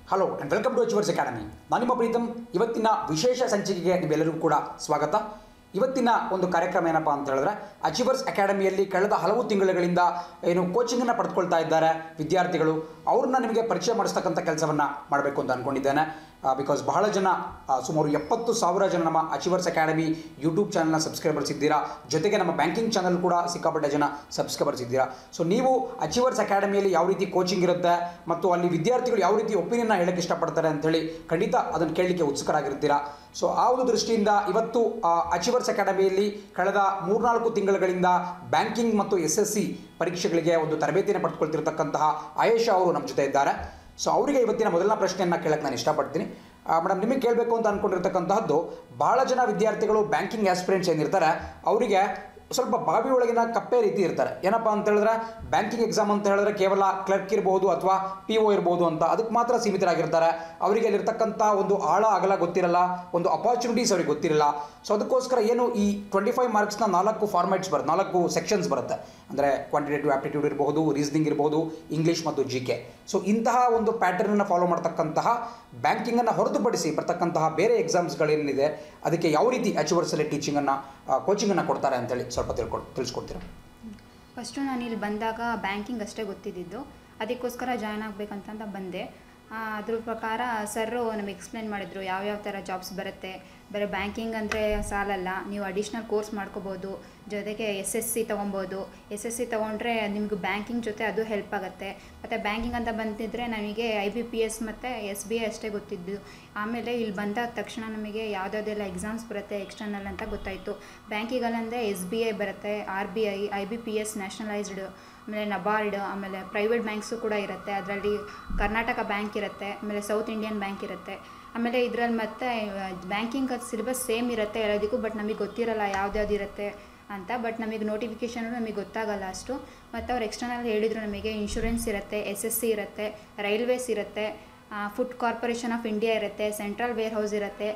hello and welcome to Achievers Academy ನಾನು ನಿಮ್ಮ ಪ್ರೀತಮ್ ಇವತ್ತಿನ ವಿಶೇಷ ಸಂಚಿಕೆಗೆ ನಿಮ್ಮೆಲ್ಲರಿಗೂ ಕೂಡ ಸ್ವಾಗತ ಇವತ್ತಿನ ಒಂದು ಕಾರ್ಯಕ್ರಮ ಏನಪ್ಪ ಅಂತ ಹೇಳಿದ್ರೆ ಅಚೀವರ್ಸ್ ಅಕಾಡೆಮಿಯಲ್ಲಿ ಕಳೆದ ಹಲವು ತಿಂಗಳುಗಳಿಂದ ಏನು ಕೋಚಿಂಗನ್ನು ಪಡೆದುಕೊಳ್ತಾ ಇದ್ದಾರೆ ವಿದ್ಯಾರ್ಥಿಗಳು ಅವ್ರನ್ನ ನಿಮಗೆ ಪರಿಚಯ ಮಾಡಿಸ್ತಕ್ಕಂಥ ಕೆಲಸವನ್ನು ಮಾಡಬೇಕು ಅಂತ ಅಂದ್ಕೊಂಡಿದ್ದೇನೆ ಬಿಕಾಸ್ ಬಹಳ ಜನ ಆ, ಸುಮಾರು ಎಪ್ಪತ್ತು ಸಾವಿರ ಜನ ನಮ್ಮ ಅಚೀವರ್ಸ್ ಅಕಾಡೆಮಿ ಯೂಟ್ಯೂಬ್ ಚಾನಲ್ನ ಸಬ್ಸ್ಕ್ರೈಬರ್ಸ್ ಇದ್ದೀರಾ ಜೊತೆಗೆ ನಮ್ಮ ಬ್ಯಾಂಕಿಂಗ್ ಚಾನಲ್ ಕೂಡ ಸಿಕ್ಕಾಪಟ್ಟೆ ಜನ ಸಬ್ಸ್ಕ್ರೈಬರ್ಸ್ ಇದ್ದೀರಾ ಸೊ ನೀವು ಅಚೀವರ್ಸ್ ಅಕಾಡೆಮಿಯಲ್ಲಿ ಯಾವ ರೀತಿ ಕೋಚಿಂಗ್ ಇರುತ್ತೆ ಮತ್ತು ಅಲ್ಲಿ ವಿದ್ಯಾರ್ಥಿಗಳು ಯಾವ ರೀತಿ ಒಪಿನಿಯನ್ನ ಹೇಳಕ್ಕೆ ಇಷ್ಟಪಡ್ತಾರೆ ಅಂತೇಳಿ ಖಂಡಿತ ಅದನ್ನು ಕೇಳಲಿಕ್ಕೆ ಉತ್ಸುಕರಾಗಿರ್ತೀರಾ ಸೊ ಆ ಒಂದು ದೃಷ್ಟಿಯಿಂದ ಇವತ್ತು ಅಚೀವರ್ಸ್ ಅಕಾಡೆಮಿಯಲ್ಲಿ ಕಳೆದ ಮೂರ್ನಾಲ್ಕು ತಿಂಗಳುಗಳಿಂದ ಬ್ಯಾಂಕಿಂಗ್ ಮತ್ತು ಎಸ್ ಎಸ್ ಸಿ ಪರೀಕ್ಷೆಗಳಿಗೆ ಒಂದು ತರಬೇತಿಯನ್ನು ಪಡೆದುಕೊಳ್ತಿರ್ತಕ್ಕಂತಹ ಆಯೇಷಾ ಅವರು ನಮ್ಮ ಜೊತೆ ಇದ್ದಾರೆ ಸೊ ಅವರಿಗೆ ಇವತ್ತಿನ ಮೊದಲನೇ ಪ್ರಶ್ನೆಯನ್ನು ಕೇಳಕ್ಕೆ ನಾನು ಇಷ್ಟಪಡ್ತೀನಿ ಮೇಡಮ್ ನಿಮಗೆ ಕೇಳಬೇಕು ಅಂತ ಅಂದ್ಕೊಂಡಿರ್ತಕ್ಕಂತಹದ್ದು ಬಹಳ ಜನ ವಿದ್ಯಾರ್ಥಿಗಳು ಬ್ಯಾಂಕಿಂಗ್ ಆಸ್ಪಿರೆಂಟ್ಸ್ ಏನಿರ್ತಾರೆ ಅವರಿಗೆ ಸ್ವಲ್ಪ ಬಾವಿ ಒಳಗಿನ ಕಪ್ಪೆ ರೀತಿ ಇರ್ತಾರೆ ಏನಪ್ಪ ಅಂತ ಹೇಳಿದ್ರೆ ಬ್ಯಾಂಕಿಂಗ್ ಎಕ್ಸಾಮ್ ಅಂತ ಹೇಳಿದ್ರೆ ಕೇವಲ ಕ್ಲರ್ಕ್ ಇರ್ಬೋದು ಅಥವಾ ಪಿ ಒ ಇರ್ಬೋದು ಅಂತ ಅದಕ್ಕೆ ಮಾತ್ರ ಸೀಮಿತರಾಗಿರ್ತಾರೆ ಅವರಿಗೆ ಅಲ್ಲಿರ್ತಕ್ಕಂಥ ಒಂದು ಆಳ ಅಗಲ ಗೊತ್ತಿರಲ್ಲ ಒಂದು ಅಪಾರ್ಚುನಿಟೀಸ್ ಅವ್ರಿಗೆ ಗೊತ್ತಿರಲ್ಲ ಸೊ ಅದಕ್ಕೋಸ್ಕರ ಏನು ಈ ಟ್ವೆಂಟಿ ಫೈವ್ ಮಾರ್ಕ್ಸ್ನ ನಾಲ್ಕು ಫಾರ್ಮ್ಯಾಟ್ಸ್ ಬರುತ್ತೆ ನಾಲ್ಕು ಸೆಕ್ಷನ್ಸ್ ಬರುತ್ತೆ ಅಂದರೆ ಕ್ವಾಂಟಿಟೇಟಿವ್ ಆಪ್ಟಿಟ್ಯೂಡ್ ಇರ್ಬೋದು ರೀಸನಿಂಗ್ ಇರ್ಬೋದು ಇಂಗ್ಲೀಷ್ ಮತ್ತು ಜಿ ಕೆ ಸೊ ಇಂತಹ ಒಂದು ಪ್ಯಾಟರ್ನನ್ನು ಫಾಲೋ ಮಾಡ್ತಕ್ಕಂತಹ ಬ್ಯಾಂಕಿಂಗನ್ನು ಹೊರತುಪಡಿಸಿ ಬರ್ತಕ್ಕಂತಹ ಬೇರೆ ಎಕ್ಸಾಮ್ಸ್ಗಳೇನಿದೆ ಅದಕ್ಕೆ ಯಾವ ರೀತಿ ಅಚೀವರ್ಸಲ್ಲಿ ಟೀಚಿಂಗನ್ನು ಕೋಚಿಂಗನ್ನು ಕೊಡ್ತಾರೆ ಅಂತೇಳಿ ಸ್ವಲ್ಪ ತಿಳ್ಕೊಳ್ ತಿಳಿಸ್ಕೊಡ್ತೀರಾ ಫಸ್ಟು ನಾನು ಇಲ್ಲಿ ಬಂದಾಗ ಬ್ಯಾಂಕಿಂಗ್ ಅಷ್ಟೇ ಗೊತ್ತಿದ್ದಿದ್ದು ಅದಕ್ಕೋಸ್ಕರ ಜಾಯ್ನ್ ಆಗಬೇಕಂತಂತ ಬಂದೆ ಆ, ಅದ್ರ ಪ್ರಕಾರ ಸರ್ರು ನಮಗೆ ಎಕ್ಸ್ಪ್ಲೇನ್ ಮಾಡಿದರು ಯಾವ್ಯಾವ ಥರ ಜಾಬ್ಸ್ ಬರುತ್ತೆ ಬರೀ ಬ್ಯಾಂಕಿಂಗ್ ಅಂದರೆ ಸಾಲಲ್ಲ ನೀವು ಅಡಿಷ್ನಲ್ ಕೋರ್ಸ್ ಮಾಡ್ಕೋಬೋದು ಜೊತೆಗೆ ಎಸ್ ಎಸ್ ಸಿ ತೊಗೊಬೋದು ಎಸ್ ಎಸ್ ಸಿ ತೊಗೊಂಡ್ರೆ ನಿಮ್ಗೆ ಬ್ಯಾಂಕಿಂಗ್ ಜೊತೆ ಅದು ಹೆಲ್ಪ್ ಆಗುತ್ತೆ ಮತ್ತು ಬ್ಯಾಂಕಿಂಗ್ ಅಂತ ಬಂದಿದ್ದರೆ ನಮಗೆ ಐ ಬಿ ಪಿ ಎಸ್ ಮತ್ತು ಎಸ್ ಬಿ ಐ ಅಷ್ಟೇ ಗೊತ್ತಿದ್ದು ಆಮೇಲೆ ಇಲ್ಲಿ ಬಂದ ತಕ್ಷಣ ನಮಗೆ ಯಾವುದ್ಯಾವ್ದೆಲ್ಲ ಎಕ್ಸಾಮ್ಸ್ ಬರುತ್ತೆ ಎಕ್ಸ್ಟರ್ನಲ್ ಅಂತ ಗೊತ್ತಾಯಿತು ಬ್ಯಾಂಕಿಗಲ್ಲಂದರೆ ಎಸ್ ಬಿ ಐ ಬರುತ್ತೆ R B I I B P S nationalised ಆಮೇಲೆ ನಬಾರ್ಡ್ ಆಮೇಲೆ ಪ್ರೈವೇಟ್ ಬ್ಯಾಂಕ್ಸು ಕೂಡ ಇರುತ್ತೆ ಅದರಲ್ಲಿ ಕರ್ನಾಟಕ ಬ್ಯಾಂಕ್ ಇರುತ್ತೆ ಆಮೇಲೆ ಸೌತ್ ಇಂಡಿಯನ್ ಬ್ಯಾಂಕ್ ಇರುತ್ತೆ ಆಮೇಲೆ ಇದರಲ್ಲಿ ಮತ್ತೆ ಬ್ಯಾಂಕಿಂಗ್ ಸಿಲೆಬಸ್ ಸೇಮ್ ಇರುತ್ತೆ ಎಲ್ಲದಕ್ಕೂ ಬಟ್ ನಮಗೆ ಗೊತ್ತಿರಲ್ಲ ಯಾವ್ದ್ಯಾವ್ದು ಇರುತ್ತೆ ಅಂತ ಬಟ್ ನಮಗೆ ನೋಟಿಫಿಕೇಷನ್ ನಮಗೆ ಗೊತ್ತಾಗಲ್ಲ ಅಷ್ಟು ಮತ್ತು ಅವ್ರು ಎಕ್ಸ್ಟರ್ನಲ್ ಹೇಳಿದರು ನಮಗೆ ಇನ್ಶೂರೆನ್ಸ್ ಇರುತ್ತೆ ಎಸ್ ಎಸ್ ಸಿ ಇರುತ್ತೆ ರೈಲ್ವೇಸ್ ಇರುತ್ತೆ ಫುಡ್ ಕಾರ್ಪೊರೇಷನ್ ಆಫ್ ಇಂಡಿಯಾ ಇರುತ್ತೆ ಸೆಂಟ್ರಲ್ ವೇರ್ ಹೌಸ್ ಇರುತ್ತೆ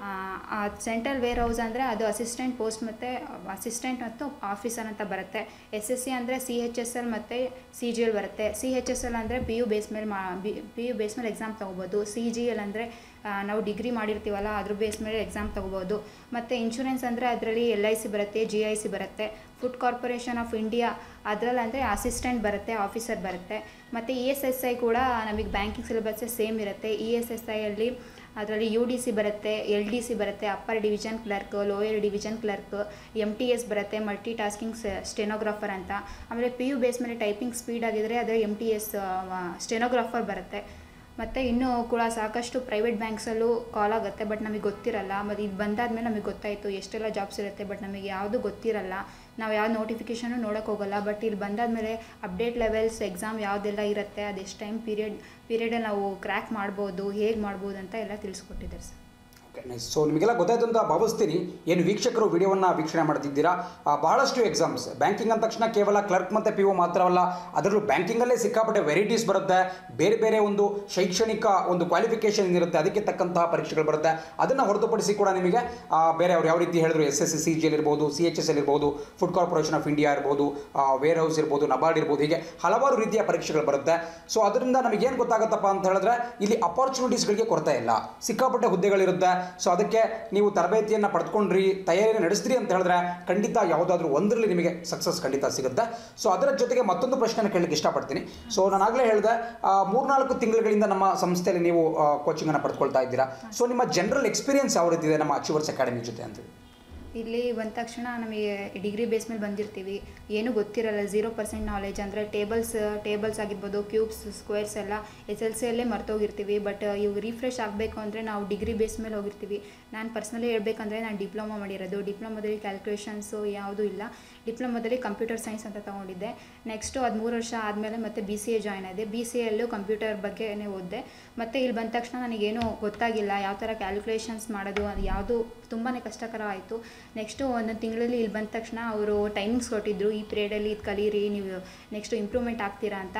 ಸೆಂಟ್ರಲ್ ವೇರ್ ಹೌಸ್ ಅಂದರೆ ಅದು ಅಸಿಸ್ಟೆಂಟ್ ಪೋಸ್ಟ್ ಮತ್ತು ಅಸಿಸ್ಟೆಂಟ್ ಮತ್ತು ಆಫೀಸರ್ ಅಂತ ಬರುತ್ತೆ ಎಸ್ ಎಸ್ ಸಿ ಅಂದರೆ ಸಿ ಎಚ್ ಎಸ್ ಎಲ್ ಮತ್ತು ಸಿ ಜಿ ಎಲ್ ಬರುತ್ತೆ ಸಿ ಎಚ್ ಎಸ್ ಎಲ್ ಅಂದರೆ ಪಿ ಯು ಬೇಸ್ ಮೇಲೆ ಮಾ ಪಿ ಯು ಬೇಸ್ ಮೇಲೆ ಎಕ್ಸಾಮ್ ತೊಗೋಬೋದು ಸಿ ಜಿ ಎಲ್ ಅಂದರೆ ನಾವು ಡಿಗ್ರಿ ಮಾಡಿರ್ತೀವಲ್ಲ ಅದ್ರ ಬೇಸ್ ಮೇಲೆ ಎಕ್ಸಾಮ್ ತೊಗೋಬೋದು ಮತ್ತು ಇನ್ಶೂರೆನ್ಸ್ ಅಂದರೆ ಅದರಲ್ಲಿ ಎಲ್ ಐ ಸಿ ಬರುತ್ತೆ ಜಿ ಐ ಸಿ ಬರುತ್ತೆ ಫುಡ್ ಕಾರ್ಪೊರೇಷನ್ ಆಫ್ ಇಂಡಿಯಾ ಅದರಲ್ಲಿ ಅಂದರೆ ಅಸಿಸ್ಟೆಂಟ್ ಬರುತ್ತೆ ಆಫೀಸರ್ ಬರುತ್ತೆ ಮತ್ತು ಇ ಎಸ್ ಎಸ್ ಐ ಕೂಡ ನಮಗೆ ಬ್ಯಾಂಕಿಂಗ್ ಸಿಲೆಬಸ್ಸೇ ಸೇಮ್ ಇರುತ್ತೆ ಇ ಎಸ್ ಎಸ್ ಐಯಲ್ಲಿ ಅದರಲ್ಲಿ ಯು ಡಿ ಸಿ ಬರುತ್ತೆ ಎಲ್ ಡಿ ಸಿ ಬರುತ್ತೆ upper division clerk lower division clerk M T S ಬರುತ್ತೆ ಮಲ್ಟಿ ಟಾಸ್ಕಿಂಗ್ ಸ್ಟೆನೋಗ್ರಾಫರ್ ಅಂತ ಆಮೇಲೆ ಪಿ ಯು ಬೇಸ್ ಮೇಲೆ ಟೈಪಿಂಗ್ ಸ್ಪೀಡ್ ಆಗಿದ್ರೆ ಅದರ ಎಮ್ ಟಿ ಎಸ್ ಸ್ಟೆನೋಗ್ರಾಫರ್ ಬರುತ್ತೆ ಮತ್ತು ಇನ್ನೂ ಕೂಡ ಸಾಕಷ್ಟು ಪ್ರೈವೇಟ್ ಬ್ಯಾಂಕ್ಸಲ್ಲೂ ಕಾಲ್ ಆಗುತ್ತೆ ಬಟ್ ನಮಗೆ ಗೊತ್ತಿರಲ್ಲ ಮತ್ತು ಇದು ಬಂದಾದ್ಮೇಲೆ ನಮಗೆ ಗೊತ್ತಾಯಿತು ಎಷ್ಟೆಲ್ಲ ಜಾಬ್ಸ್ ಇರುತ್ತೆ ಬಟ್ ನಮಗೆ ಯಾವುದು ಗೊತ್ತಿರಲ್ಲ ನಾವು ಯಾವ ನೋಟಿಫಿಕೇಷನು ನೋಡೋಕೆ ಹೋಗಲ್ಲ ಬಟ್ ಇಲ್ಲಿ ಬಂದಾದ್ಮೇಲೆ ಅಪ್ಡೇಟ್ ಲೆವೆಲ್ಸ್ ಎಕ್ಸಾಮ್ ಯಾವುದೆಲ್ಲ ಇರುತ್ತೆ ಅದೆಷ್ಟು ಟೈಮ್ ಪೀರಿಯಡ್ ಪೀರಿಯಡಲ್ಲಿ ನಾವು ಕ್ರ್ಯಾಕ್ ಮಾಡ್ಬೋದು ಹೇಗೆ ಮಾಡ್ಬೋದು ಅಂತ ಎಲ್ಲ ತಿಳಿಸ್ಕೊಟ್ಟಿದ್ದಾರೆ ಸರ್ ಓಕೆ ನೈಸ್ ಸೊ ನಿಮಗೆಲ್ಲ ಗೊತ್ತಾಯ್ತು ಅಂತ ಭಾವಿಸ್ತೀನಿ ಏನು ವೀಕ್ಷಕರು ವಿಡಿಯೋವನ್ನು ವೀಕ್ಷಣೆ ಮಾಡ್ತಿದ್ದೀರಾ ಆ, ಬಹಳಷ್ಟು ಎಕ್ಸಾಮ್ಸ್ ಬ್ಯಾಂಕಿಂಗ್ ಅಂದ ತಕ್ಷಣ ಕೇವಲ ಕ್ಲರ್ಕ್ ಮತ್ತು ಪಿ ಒ ಮಾತ್ರವಲ್ಲ ಅದರಲ್ಲೂ ಬ್ಯಾಂಕಿಂಗಲ್ಲೇ ಸಿಕ್ಕಾಪಟ್ಟೆ ವೆರೈಟೀಸ್ ಬರುತ್ತೆ ಬೇರೆ ಬೇರೆ ಒಂದು ಶೈಕ್ಷಣಿಕ ಒಂದು ಕ್ವಾಲಿಫಿಕೇಷನ್ ಇರುತ್ತೆ ಅದಕ್ಕೆ ತಕ್ಕಂತಹ ಪರೀಕ್ಷೆಗಳು ಬರುತ್ತೆ ಅದನ್ನು ಹೊರತುಪಡಿಸಿ ಕೂಡ ನಿಮಗೆ ಆ, ಬೇರೆ ಅವ್ರು ಯಾವ ರೀತಿ ಹೇಳಿದ್ರು S S C C G L ಇರ್ಬೋದು ಸಿ ಎಚ್ ಎಸ್ ಎಲ್ ಇರ್ಬೋದು ಫುಡ್ ಕಾರ್ಪೊರೇಷನ್ ಆಫ್ ಇಂಡಿಯಾ ಇರ್ಬೋದು ವೇರ್ ಹೌಸ್ ಇರ್ಬೋದು ನಬಾರ್ಡ್ ಇರ್ಬೋದು ಹೀಗೆ ಹಲವಾರು ರೀತಿಯ ಪರೀಕ್ಷೆಗಳು ಬರುತ್ತೆ ಸೊ ಅದರಿಂದ ನಮಗೇನು ಗೊತ್ತಾಗುತ್ತಪ್ಪ ಅಂತ ಹೇಳಿದ್ರೆ ಇಲ್ಲಿ ಅಪಾರ್ಚುನಿಟೀಸ್ಗಳಿಗೆ ಕೊರತೆ ಇಲ್ಲ ಸಿಕ್ಕಾಪಟ್ಟೆ ಹುದ್ದೆಗಳಿರುತ್ತೆ ಸೊ ಅದಕ್ಕೆ ನೀವು ತರಬೇತಿಯನ್ನು ಪಡೆದುಕೊಂಡ್ರಿ ತಯಾರಿ ನಡೆಸ್ತೀರಿ ಅಂತ ಹೇಳಿದ್ರೆ ಖಂಡಿತ ಯಾವುದಾದ್ರೂ ಒಂದರಲ್ಲಿ ನಿಮಗೆ ಸಕ್ಸಸ್ ಖಂಡಿತ ಸಿಗುತ್ತೆ ಸೊ ಅದರ ಜೊತೆಗೆ ಮತ್ತೊಂದು ಪ್ರಶ್ನೆನ ಕೇಳಲಿಕ್ಕೆ ಇಷ್ಟಪಡ್ತೀನಿ ಸೊ ನಾನು ಆಗಲೇ ಹೇಳಿದೆ ಆ, ಮೂರ್ನಾಲ್ಕು ತಿಂಗಳುಗಳಿಂದ ನಮ್ಮ ಸಂಸ್ಥೆಯಲ್ಲಿ ನೀವು ಕೋಚಿಂಗನ್ನು ಪಡೆದುಕೊಳ್ತಾ ಇದ್ದೀರಾ ಸೊ ನಿಮ್ಮ ಜನರಲ್ ಎಕ್ಸ್ಪೀರಿಯನ್ಸ್ ಯಾವ ರೀತಿ ಇದೆ ನಮ್ಮ ಅಚೀವರ್ಸ್ ಅಕಾಡೆಮಿ ಜೊತೆ ಅಂತೇಳಿ ಇಲ್ಲಿ ಬಂದ ತಕ್ಷಣ ನಮಗೆ ಡಿಗ್ರಿ ಬೇಸ್ ಮೇಲೆ ಬಂದಿರ್ತೀವಿ ಏನೂ ಗೊತ್ತಿರಲ್ಲ ಝೀರೋ ಪರ್ಸೆಂಟ್ ನಾಲೆಜ್ ಅಂದರೆ ಟೇಬಲ್ಸ್ ಟೇಬಲ್ಸ್ ಆಗಿರ್ಬೋದು ಕ್ಯೂಬ್ಸ್ ಸ್ಕ್ವೇರ್ಸ್ ಎಲ್ಲ ಎಸ್ ಎಲ್ ಸಿಯಲ್ಲೇ ಮರ್ತೋಗಿರ್ತೀವಿ ಬಟ್ ಇವಾಗ ರಿಫ್ರೆಶ್ ಆಗಬೇಕು ಅಂದರೆ ನಾವು ಡಿಗ್ರಿ ಬೇಸ್ ಮೇಲೆ ಹೋಗಿರ್ತೀವಿ ನಾನು ಪರ್ಸ್ನಲಿ ಹೇಳ್ಬೇಕಂದ್ರೆ ನಾನು ಡಿಪ್ಲೊಮಾ ಮಾಡಿರೋದು ಡಿಪ್ಲೊಮಾದಲ್ಲಿ ಕ್ಯಾಲ್ಕುಲೇಷನ್ಸು ಯಾವುದೂ ಇಲ್ಲ ಡಿಪ್ಲೊಮಾದಲ್ಲಿ ಕಂಪ್ಯೂಟರ್ ಸೈನ್ಸ್ ಅಂತ ತೊಗೊಂಡಿದ್ದೆ ನೆಕ್ಸ್ಟು ಅದು ಮೂರು ವರ್ಷ ಆದಮೇಲೆ ಮತ್ತೆ ಬಿ ಸಿ ಎ ಜಾಯ್ನ್ ಆದೆ ಬಿ ಸಿ ಎಲ್ಲೂ ಕಂಪ್ಯೂಟರ್ ಬಗ್ಗೆನೇ ಓದಿದೆ ಮತ್ತು ಇಲ್ಲಿ ಬಂದ ತಕ್ಷಣ ನನಗೇನು ಗೊತ್ತಾಗಿಲ್ಲ ಯಾವ ಥರ ಕ್ಯಾಲ್ಕುಲೇಷನ್ಸ್ ಮಾಡೋದು ಅದು ಯಾವುದು ತುಂಬಾ ಕಷ್ಟಕರ ಆಯಿತು ನೆಕ್ಸ್ಟು ಒಂದೊಂದು ತಿಂಗಳಲ್ಲಿ ಇಲ್ಲಿ ಬಂದ ತಕ್ಷಣ ಅವರು ಟೈಮಿಂಗ್ಸ್ ಕೊಟ್ಟಿದ್ರು ಈ ಪೀರಿಯಡಲ್ಲಿ ಇದು ಕಲೀರಿ ನೀವು ನೆಕ್ಸ್ಟು ಇಂಪ್ರೂವ್ಮೆಂಟ್ ಆಗ್ತೀರಾ ಅಂತ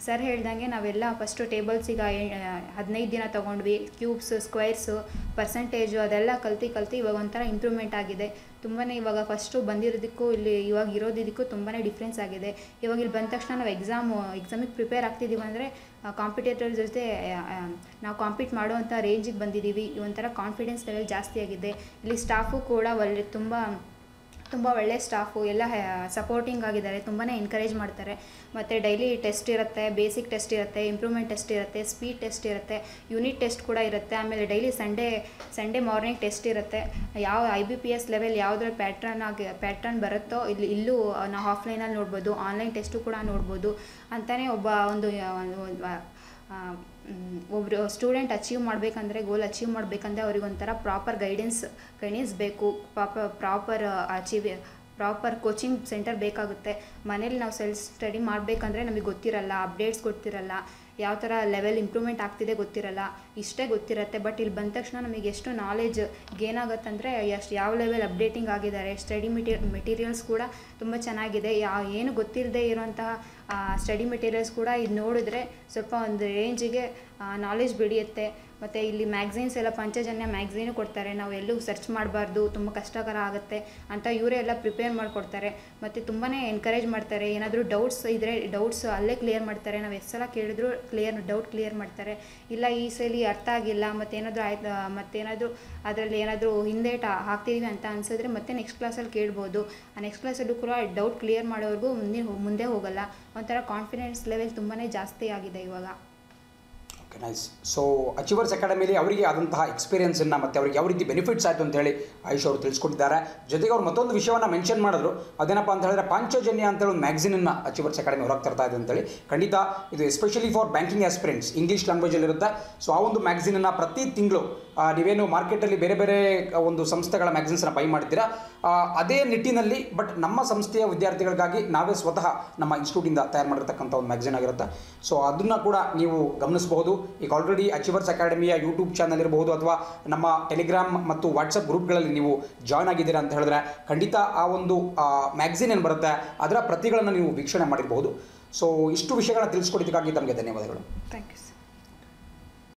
ಸರ್ ಹೇಳ್ದಂಗೆ ನಾವೆಲ್ಲ ಫಸ್ಟು ಟೇಬಲ್ಸಿಗೆ ಹದಿನೈದು ದಿನ ತೊಗೊಂಡ್ವಿ ಕ್ಯೂಬ್ಸ್ ಸ್ಕ್ವೇರ್ಸು ಪರ್ಸೆಂಟೇಜು ಅದೆಲ್ಲ ಕಲ್ತು ಕಲ್ತು ಇವಾಗ ಒಂಥರ ಇಂಪ್ರೂವ್ಮೆಂಟ್ ಆಗಿದೆ ತುಂಬಾ ಇವಾಗ ಫಸ್ಟು ಬಂದಿರೋದಕ್ಕೂ ಇಲ್ಲಿ ಇವಾಗ ಇರೋದಿದ್ದಕ್ಕೂ ತುಂಬಾ ಡಿಫ್ರೆನ್ಸ್ ಆಗಿದೆ ಇವಾಗ ಇಲ್ಲಿ ಬಂದ ತಕ್ಷಣ ನಾವು ಎಕ್ಸಾಮು ಎಕ್ಸಾಮಿಗೆ ಪ್ರಿಪೇರ್ ಆಗ್ತಿದ್ದೀವಿ ಅಂದರೆ ಕಾಂಪಿಟೇಟರ್ ಜೊತೆ ಆ, ನಾವು ಕಾಂಪೀಟ್ ಮಾಡುವಂಥ ರೇಂಜಿಗೆ ಬಂದಿದ್ದೀವಿ ಈ ಒಂಥರ ಕಾನ್ಫಿಡೆನ್ಸ್ ಲೆವೆಲ್ ಜಾಸ್ತಿ ಆಗಿದೆ ಇಲ್ಲಿ ಸ್ಟಾಫು ಕೂಡ ಒಳ್ಳೆ ತುಂಬ ತುಂಬ ಒಳ್ಳೆ ಸ್ಟಾಫು ಎಲ್ಲ ಸಪೋರ್ಟಿಂಗ್ ಆಗಿದ್ದಾರೆ ತುಂಬಾ ಎನ್ಕರೇಜ್ ಮಾಡ್ತಾರೆ ಮತ್ತು ಡೈಲಿ ಟೆಸ್ಟ್ ಇರುತ್ತೆ ಬೇಸಿಕ್ ಟೆಸ್ಟ್ ಇರುತ್ತೆ ಇಂಪ್ರೂವ್ಮೆಂಟ್ ಟೆಸ್ಟ್ ಇರುತ್ತೆ ಸ್ಪೀಡ್ ಟೆಸ್ಟ್ ಇರುತ್ತೆ ಯೂನಿಟ್ ಟೆಸ್ಟ್ ಕೂಡ ಇರುತ್ತೆ ಆಮೇಲೆ daily Sunday Sunday morning test ಇರುತ್ತೆ ಯಾವ I B P S level ಯಾವುದ್ರಲ್ಲಿ ಪ್ಯಾಟ್ರನ್ ಆಗಿ ಪ್ಯಾಟ್ರನ್ ಬರುತ್ತೋ ಇಲ್ಲಿ ಇಲ್ಲೂ ನಾವು ಆಫ್ಲೈನಲ್ಲಿ ನೋಡ್ಬೋದು ಆನ್ಲೈನ್ ಟೆಸ್ಟು ಕೂಡ ನೋಡ್ಬೋದು ಅಂತಲೇ ಒಬ್ಬ ಒಂದು ಒಂದು, ಆ, ಮ್, ಒಬ್ರು ಸ್ಟೂಡೆಂಟ್ ಅಚೀವ್ ಮಾಡಬೇಕಂದ್ರೆ ಗೋಲ್ ಅಚೀವ್ ಮಾಡಬೇಕಂದ್ರೆ ಅವ್ರಿಗೆ ಒಂಥರ ಪ್ರಾಪರ್ ಗೈಡೆನ್ಸ್ ಗೈಡೆನ್ಸ್ ಬೇಕು ಪಾಪ proper achieve proper coaching centre ಬೇಕಾಗುತ್ತೆ ಮನೇಲಿ ನಾವು ಸೆಲ್ಫ್ ಸ್ಟಡಿ ಮಾಡಬೇಕಂದ್ರೆ ನಮಗೆ ಗೊತ್ತಿರಲ್ಲ ಅಪ್ಡೇಟ್ಸ್ ಗೊತ್ತಿರಲ್ಲ ಯಾವ ಥರ ಲೆವೆಲ್ ಇಂಪ್ರೂವ್ಮೆಂಟ್ ಆಗ್ತಿದೆ ಗೊತ್ತಿರಲ್ಲ ಇಷ್ಟೇ ಗೊತ್ತಿರುತ್ತೆ ಬಟ್ ಇಲ್ಲಿ ಬಂದ ತಕ್ಷಣ ನಮಗೆ ಎಷ್ಟು ನಾಲೆಜ್ ಗೇನ್ ಆಗುತ್ತಂದರೆ ಎಷ್ಟು ಯಾವ ಲೆವೆಲ್ ಅಪ್ಡೇಟಿಂಗ್ ಆಗಿದ್ದಾರೆ ಸ್ಟಡಿ ಮೆಟಿ ಮೆಟೀರಿಯಲ್ಸ್ ಕೂಡ ತುಂಬ ಚೆನ್ನಾಗಿದೆ ಯಾವ ಏನು ಗೊತ್ತಿಲ್ಲದೆ ಇರೋಂತಹ ಸ್ಟಡಿ ಮೆಟೀರಿಯಲ್ಸ್ ಕೂಡ ಇದು ನೋಡಿದ್ರೆ ಸ್ವಲ್ಪ ಒಂದು ರೇಂಜಿಗೆ ನಾಲೆಜ್ ಬೆಳೆಯುತ್ತೆ ಮತ್ತು ಇಲ್ಲಿ ಮ್ಯಾಗ್ಝಿನ್ಸ್ ಎಲ್ಲ ಪಂಚಜನ್ಯ ಮ್ಯಾಗ್ಝೀನು ಕೊಡ್ತಾರೆ ನಾವು ಎಲ್ಲೂ ಸರ್ಚ್ ಮಾಡಬಾರ್ದು ತುಂಬ ಕಷ್ಟಕರ ಆಗುತ್ತೆ ಅಂತ ಇವರೇ ಎಲ್ಲ ಪ್ರಿಪೇರ್ ಮಾಡಿಕೊಡ್ತಾರೆ ಮತ್ತು ತುಂಬಾ ಎನ್ಕರೇಜ್ ಮಾಡ್ತಾರೆ ಏನಾದರೂ ಡೌಟ್ಸ್ ಇದ್ದರೆ ಡೌಟ್ಸ್ ಅಲ್ಲೇ ಕ್ಲಿಯರ್ ಮಾಡ್ತಾರೆ ನಾವು ಎಷ್ಟು ಸಲ ಕೇಳಿದ್ರು ಕ್ಲಿಯರ್ ಡೌಟ್ ಕ್ಲಿಯರ್ ಮಾಡ್ತಾರೆ ಇಲ್ಲ ಈ ಸಲ ಅರ್ಥ ಆಗಿಲ್ಲ ಮತ್ತೇನಾದರೂ ಆಯ್ತು ಮತ್ತೇನಾದರೂ ಅದರಲ್ಲಿ ಏನಾದರೂ ಹಿಂದೇಟ ಹಾಕ್ತಿದೀವಿ ಅಂತ ಅನ್ಸಿದ್ರೆ ಮತ್ತೆ ನೆಕ್ಸ್ಟ್ ಕ್ಲಾಸಲ್ಲಿ ಕೇಳ್ಬೋದು ಆ ನೆಕ್ಸ್ಟ್ ಕ್ಲಾಸಲ್ಲೂ ಕೂಡ ಡೌಟ್ ಕ್ಲಿಯರ್ ಮಾಡೋವರೆಗೂ ಮುಂದೆ ಮುಂದೆ ಹೋಗಲ್ಲ ಒಂಥರ ಕಾನ್ಫಿಡೆನ್ಸ್ ಲೆವೆಲ್ ತುಂಬಾ ಜಾಸ್ತಿ ಆಗಿದೆ ಇವಾಗ ಓಕೆ ನೈಸ್ ಸೊ ಅಚೀವರ್ಸ್ ಅಕಾಡೆಮಿಲಿ ಅವರಿಗೆ ಆದಂತಹ ಎಕ್ಸ್ಪೀರಿಯನ್ಸನ್ನು ಮತ್ತು ಅವರಿಗೆ ಯಾವ ರೀತಿ ಬೆನಿಫಿಟ್ಸ್ ಆಯಿತು ಅಂತ ಹೇಳಿ ಆಯುಷ್ ಅವರು ತಿಳಿಸ್ಕೊಟ್ಟಿದ್ದಾರೆ ಜೊತೆಗೆ ಅವ್ರು ಮತ್ತೊಂದು ವಿಷಯವನ್ನು ಮೆನ್ಷನ್ ಮಾಡಿದ್ರು ಅದೇನಪ್ಪ ಅಂತ ಹೇಳಿದ್ರೆ ಪಾಂಚಜನ್ಯ ಅಂತೇಳಿ ಒಂದು ಮ್ಯಾಗ್ಝಿನನ್ನು ಅಚೀವರ್ಸ್ ಅಕಾಡೆಮಿ ಹೊರಗೆ ತರ್ತಾ ಇದೆ ಅಂತೇಳಿ ಖಂಡಿತ ಇದು especially for banking aspirants English ಲ್ಯಾಂಗ್ವೇಜಲ್ಲಿರುತ್ತೆ ಸೊ ಆ ಒಂದು ಮ್ಯಾಗ್ಝಿನನ್ನು ಪ್ರತಿ ತಿಂಗಳು ನೀವೇನು ಮಾರ್ಕೆಟಲ್ಲಿ ಬೇರೆ ಬೇರೆ ಒಂದು ಸಂಸ್ಥೆಗಳ ಮ್ಯಾಗ್ಝಿನ್ಸ್ನ ಬೈ ಮಾಡ್ತೀರಾ ಆ, ಅದೇ ನಿಟ್ಟಿನಲ್ಲಿ ಬಟ್ ನಮ್ಮ ಸಂಸ್ಥೆಯ ವಿದ್ಯಾರ್ಥಿಗಳಿಗಾಗಿ ನಾವೇ ಸ್ವತಃ ನಮ್ಮ ಇನ್ಸ್ಟಿಟ್ಯೂಟಿಂದ ತಯಾರು ಮಾಡಿರ್ತಕ್ಕಂಥ ಒಂದು ಮ್ಯಾಗ್ಝಿನ್ ಆಗಿರುತ್ತೆ ಸೊ ಅದನ್ನು ಕೂಡ ನೀವು ಗಮನಿಸಬಹುದು ಈಗ ಆಲ್ರೆಡಿ ಅಚೀವರ್ಸ್ ಅಕಾಡೆಮಿಯ ಯೂಟ್ಯೂಬ್ ಚಾನಲ್ ಇರಬಹುದು ಅಥವಾ ನಮ್ಮ ಟೆಲಿಗ್ರಾಮ್ ಮತ್ತು ವಾಟ್ಸಪ್ ಗ್ರೂಪ್ಗಳಲ್ಲಿ ನೀವು ಜಾಯ್ನ್ ಆಗಿದ್ದೀರಾ ಅಂತ ಹೇಳಿದ್ರೆ ಖಂಡಿತ ಆ ಒಂದು ಮ್ಯಾಗ್ಝಿನ್ ಏನು ಬರುತ್ತೆ ಅದರ ಪ್ರತಿಗಳನ್ನು ನೀವು ವೀಕ್ಷಣೆ ಮಾಡಿರಬಹುದು ಸೊ ಇಷ್ಟು ವಿಷಯಗಳನ್ನ ತಿಳಿಸ್ಕೊಟ್ಟಿದ್ದಕ್ಕಾಗಿ ತಮಗೆ ಧನ್ಯವಾದಗಳು ಥ್ಯಾಂಕ್ ಯು ಸರ್